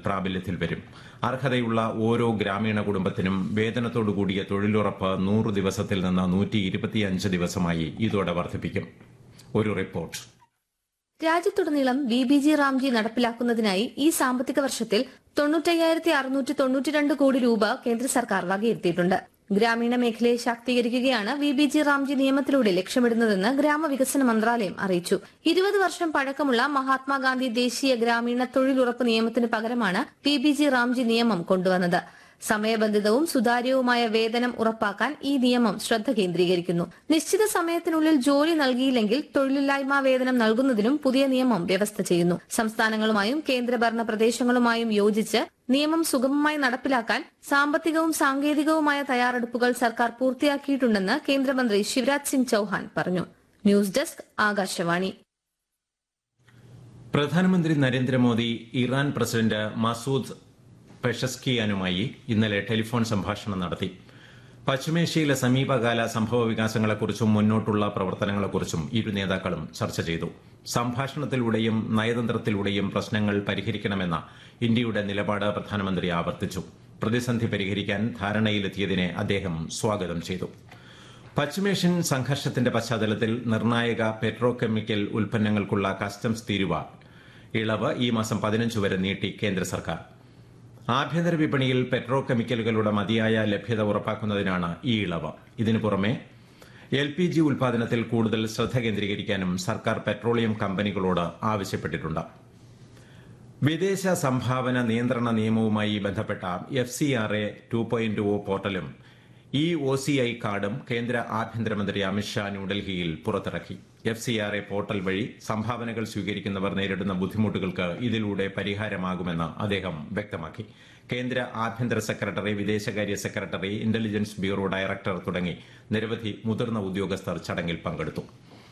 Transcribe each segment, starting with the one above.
പ്രാബല്യത്തിൽ വരും അർഹതയുള്ള ഓരോ ഗ്രാമീണ കുടുംബത്തിനും വേതനത്തോടുകൂടിയ തൊഴിലുറപ്പ് നൂറ് ദിവസത്തിൽ നിന്ന് നൂറ്റി ഇരുപത്തിയഞ്ച് ദിവസമായി ഇതോടെ വർദ്ധിപ്പിക്കും ഒരു റിപ്പോർട്ട് രാജ്യത്തുടനീളം ബി ബി ജി റാംജി നടപ്പിലാക്കുന്നതിനായി ഈ സാമ്പത്തിക വർഷത്തിൽ തൊണ്ണൂറ്റയ്യായിരത്തി അറുന്നൂറ്റി തൊണ്ണൂറ്റിരണ്ട് കോടി രൂപ കേന്ദ്ര സർക്കാർ വകയിരുത്തിയിട്ടുണ്ട് ഗ്രാമീണ മേഖലയെ ശാക്തീകരിക്കുകയാണ് വി ബി ജി റാംജി നിയമത്തിലൂടെ ലക്ഷ്യമിടുന്നതെന്ന് ഗ്രാമവികസന മന്ത്രാലയം അറിയിച്ചു ഇരുപത് വർഷം പഴക്കമുള്ള മഹാത്മാഗാന്ധി ദേശീയ ഗ്രാമീണ തൊഴിലുറപ്പ് നിയമത്തിന് പകരമാണ് വി ബി ജി റാംജി നിയമം കൊണ്ടുവന്നത് സമയബന്ധിതവും സുതാര്യവുമായ വേതനം ഉറപ്പാക്കാൻ ഈ നിയമം ശ്രദ്ധ കേന്ദ്രീകരിക്കുന്നു നിശ്ചിത സമയത്തിനുള്ളിൽ ജോലി നൽകിയില്ലെങ്കിൽ തൊഴിലില്ലായ്മ വേതനം നൽകുന്നതിനും പുതിയ നിയമം വ്യവസ്ഥ ചെയ്യുന്നു സംസ്ഥാനങ്ങളുമായും കേന്ദ്രഭരണ പ്രദേശങ്ങളുമായും യോജിച്ച് നിയമം സുഗമമായി നടപ്പിലാക്കാൻ സാമ്പത്തികവും സാങ്കേതികവുമായ തയ്യാറെടുപ്പുകൾ സർക്കാർ പൂർത്തിയാക്കിയിട്ടുണ്ടെന്ന് കേന്ദ്രമന്ത്രി ശിവരാജ് സിംഗ് ചൌഹാൻ പറഞ്ഞു ന്യൂസ് ഡെസ്ക് ആകാശവാണി പ്രധാനമന്ത്രി നരേന്ദ്രമോദി ഇറാൻ പ്രസിഡന്റ് മസൂദ് പെഷസ്കിയാനുമായി ഇന്നലെ ടെലിഫോൺ സംഭാഷണം നടത്തി പശ്ചിമേഷ്യയിലെ സമീപകാല സംഭവ വികാസങ്ങളെക്കുറിച്ചും മുന്നോട്ടുള്ള പ്രവർത്തനങ്ങളെക്കുറിച്ചും ഇരു നേതാക്കളും ചർച്ച ചെയ്തു സംഭാഷണത്തിലൂടെയും നയതന്ത്രത്തിലൂടെയും പ്രശ്നങ്ങൾ പരിഹരിക്കണമെന്ന ഇന്ത്യയുടെ നിലപാട് പ്രധാനമന്ത്രി ആവർത്തിച്ചു പ്രതിസന്ധി പരിഹരിക്കാൻ ധാരണയിലെത്തിയതിനെ അദ്ദേഹം സ്വാഗതം ചെയ്തു പശ്ചിമേഷ്യൻ സംഘർഷത്തിന്റെ പശ്ചാത്തലത്തിൽ നിർണായക പെട്രോ കെമിക്കൽ ഉൽപ്പന്നങ്ങൾക്കുള്ള കസ്റ്റംസ് തീരുവ ഇളവ് ഈ മാസം പതിനഞ്ച് വരെ നീട്ടി കേന്ദ്ര സർക്കാർ ആഭ്യന്തര വിപണിയിൽ പെട്രോ കെമിക്കലുകളുടെ മതിയായ ലഭ്യത ഉറപ്പാക്കുന്നതിനാണ് ഈ ഇളവ് ഇതിനു പുറമെ എൽ പി ജി ഉൽപാദനത്തിൽ കൂടുതൽ ശ്രദ്ധ കേന്ദ്രീകരിക്കാനും സർക്കാർ പെട്രോളിയം കമ്പനികളോട് ആവശ്യപ്പെട്ടിട്ടുണ്ട് വിദേശ സംഭാവന നിയന്ത്രണ നിയമവുമായി ബന്ധപ്പെട്ട F C R A two point O പോർട്ടലും ഇ ഒ സി ഐ കാർഡും കേന്ദ്ര ആഭ്യന്തരമന്ത്രി അമിത്ഷാ ന്യൂഡൽഹിയിൽ പുറത്തിറക്കി F C R A portal വഴി സംഭാവനകൾ സ്വീകരിക്കുന്നവർ നേരിടുന്ന ബുദ്ധിമുട്ടുകൾക്ക് ഇതിലൂടെ പരിഹാരമാകുമെന്ന് അദ്ദേഹം വ്യക്തമാക്കി കേന്ദ്ര ആഭ്യന്തര സെക്രട്ടറി വിദേശകാര്യ സെക്രട്ടറി ഇന്റലിജൻസ് ബ്യൂറോ ഡയറക്ടർ തുടങ്ങി നിരവധി മുതിർന്ന ഉദ്യോഗസ്ഥർ ചടങ്ങിൽ പങ്കെടുത്തു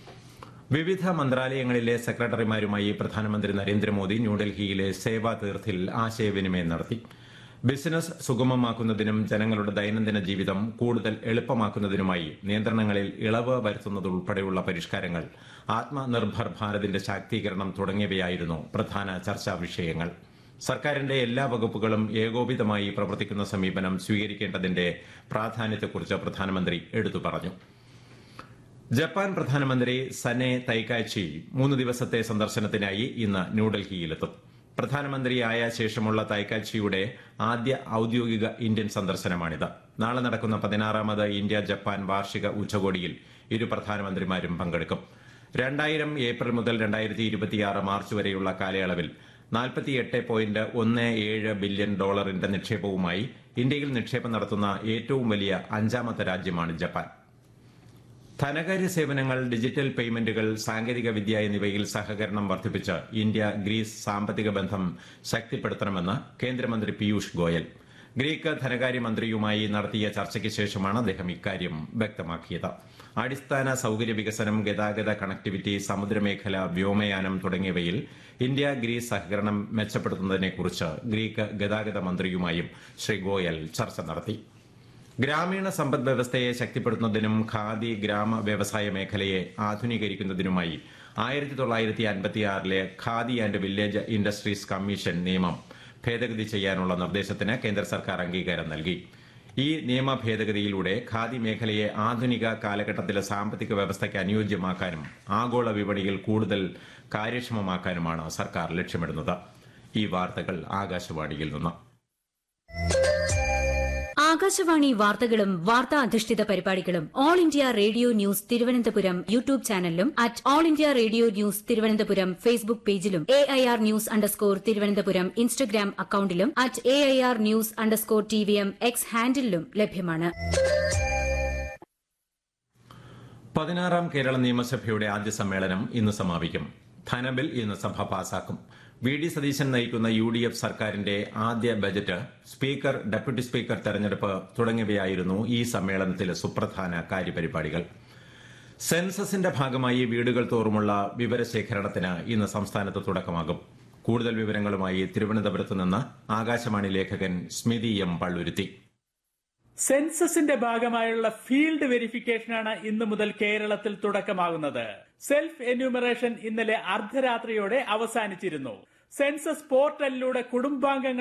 വിവിധ മന്ത്രാലയങ്ങളിലെ സെക്രട്ടറിമാരുമായി പ്രധാനമന്ത്രി നരേന്ദ്രമോദി ന്യൂഡൽഹിയിലെ സേവാ തീർത്ഥിൽ ആശയവിനിമയം നടത്തി ബിസിനസ് സുഗമമാക്കുന്നതിനും ജനങ്ങളുടെ ദൈനംദിന ജീവിതം കൂടുതൽ എളുപ്പമാക്കുന്നതിനുമായി നിയന്ത്രണങ്ങളിൽ ഇളവ് വരുത്തുന്നതുൾപ്പെടെയുള്ള പരിഷ്കാരങ്ങൾ ആത്മനിർഭർ ഭാരതിന്റെ ശാക്തീകരണം തുടങ്ങിയവയായിരുന്നു പ്രധാന ചർച്ചാ വിഷയങ്ങൾ സർക്കാരിന്റെ എല്ലാ വകുപ്പുകളും ഏകോപിതമായി പ്രവർത്തിക്കുന്ന സമീപനം സ്വീകരിക്കേണ്ടതിന്റെ പ്രാധാന്യത്തെക്കുറിച്ച് പ്രധാനമന്ത്രി എടുത്തു പറഞ്ഞു ജപ്പാൻ പ്രധാനമന്ത്രി സനെ തൈക്കാച്ചി മൂന്ന് ദിവസത്തെ സന്ദർശനത്തിനായി ഇന്ന് ന്യൂഡൽഹിയിലെത്തും പ്രധാനമന്ത്രിയായ ശേഷമുള്ള തൈക്കാച്ചിയുടെ ആദ്യ ഔദ്യോഗിക ഇന്ത്യൻ സന്ദർശനമാണിത് നാളെ നടക്കുന്ന പതിനാറാമത് ഇന്ത്യ ജപ്പാൻ വാർഷിക ഉച്ചകോടിയിൽ ഇരു പ്രധാനമന്ത്രിമാരും പങ്കെടുക്കും രണ്ടായിരം ഏപ്രിൽ മുതൽ രണ്ടായിരത്തി ഇരുപത്തിയാറ് മാർച്ച് വരെയുള്ള കാലയളവിൽ നാൽപ്പത്തിയെട്ട് പോയിന്റ് ഒന്ന് ഏഴ് ബില്യൺ ഡോളറിന്റെ നിക്ഷേപവുമായി ഇന്ത്യയിൽ നിക്ഷേപം നടത്തുന്ന ഏറ്റവും വലിയ അഞ്ചാമത്തെ രാജ്യമാണ് ജപ്പാൻ ധനകാര്യ സേവനങ്ങൾ ഡിജിറ്റൽ പേയ്മെന്റുകൾ സാങ്കേതിക വിദ്യ എന്നിവയിൽ സഹകരണം വർദ്ധിപ്പിച്ച് ഇന്ത്യ ഗ്രീസ് സാമ്പത്തിക ബന്ധം ശക്തിപ്പെടുത്തണമെന്ന് കേന്ദ്രമന്ത്രി പീയൂഷ് ഗോയൽ ഗ്രീക്ക് ധനകാര്യമന്ത്രിയുമായി നടത്തിയ ചർച്ചയ്ക്ക് ശേഷമാണ് അദ്ദേഹം ഇക്കാര്യം വ്യക്തമാക്കിയത് അടിസ്ഥാന സൌകര്യ വികസനം ഗതാഗത കണക്ടിവിറ്റി സമുദ്രമേഖല വ്യോമയാനം തുടങ്ങിയവയിൽ ഇന്ത്യ ഗ്രീസ് സഹകരണം മെച്ചപ്പെടുത്തുന്നതിനെക്കുറിച്ച് ഗ്രീക്ക് ഗതാഗത മന്ത്രിയുമായും ശ്രീ ഗോയൽ ചർച്ച നടത്തി ഗ്രാമീണ സമ്പദ് വ്യവസ്ഥയെ ശക്തിപ്പെടുത്തുന്നതിനും ഖാദി ഗ്രാമ വ്യവസായ മേഖലയെ ആധുനീകരിക്കുന്നതിനുമായി ആയിരത്തി തൊള്ളായിരത്തി അൻപത്തിയാറിലെ Khadi and village industries commission നിയമം ഭേദഗതി ചെയ്യാനുള്ള നിർദ്ദേശത്തിന് കേന്ദ്ര സർക്കാർ അംഗീകാരം നൽകി ഈ നിയമ ഭേദഗതിയിലൂടെ ഖാദി മേഖലയെ ആധുനിക കാലഘട്ടത്തിലെ സാമ്പത്തിക വ്യവസ്ഥയ്ക്ക് അനുയോജ്യമാക്കാനും ആഗോള വിപണിയിൽ കൂടുതൽ കാര്യക്ഷമമാക്കാനുമാണ് സർക്കാർ ലക്ഷ്യമിടുന്നത് ഈ വാർത്തകൾ ആകാശവാണിയിൽ നിന്ന് ആകാശവാണി വാർത്തകളും വാർത്താ അധിഷ്ഠിത പരിപാടികളും All India Radio news Thiruvananthapuram YouTube ചാനലിലും at All India Radio news Thiruvananthapuram Facebook പേജിലും A I R news underscore Thiruvananthapuram Instagram അക്കൌണ്ടിലും at A I R news underscore T V M X ഹാൻഡിലും ലഭ്യമാണ് പതിനാറാം കേരള നിയമസഭയുടെ ആദ്യ സമ്മേളനം ഇന്ന് സമാപിക്കും ധനബിൽ ഇന്ന് സഭ പാസാക്കും വി ഡി സതീശൻ നയിക്കുന്ന യു ഡി എഫ് സർക്കാരിന്റെ ആദ്യ ബജറ്റ് സ്പീക്കർ ഡെപ്യൂട്ടി സ്പീക്കർ തെരഞ്ഞെടുപ്പ് തുടങ്ങിയവയായിരുന്നു ഈ സമ്മേളനത്തിലെ സുപ്രധാന കാര്യപരിപാടികൾ സെൻസസിന്റെ ഭാഗമായി വീടുകൾ തോറുമുള്ള വിവരശേഖരണത്തിന് ഇന്ന് സംസ്ഥാനത്ത് തുടക്കമാകും കൂടുതൽ വിവരങ്ങളുമായി തിരുവനന്തപുരത്ത് നിന്ന് ആകാശവാണി ലേഖകൻ സ്മിതി എം പള്ളുരുത്തി സെൻസസിന്റെ ഭാഗമായുള്ള ഫീൽഡ് വെരിഫിക്കേഷനാണ് ഇന്നു മുതൽ കേരളത്തിൽ തുടക്കമാകുന്നത് സെൽഫ് എന്യൂമറേഷൻ ഇന്നലെ അർദ്ധരാത്രിയോടെ അവസാനിച്ചിരുന്നു സെൻസസ് പോർട്ടലിലൂടെ കുടുംബാംഗങ്ങൾ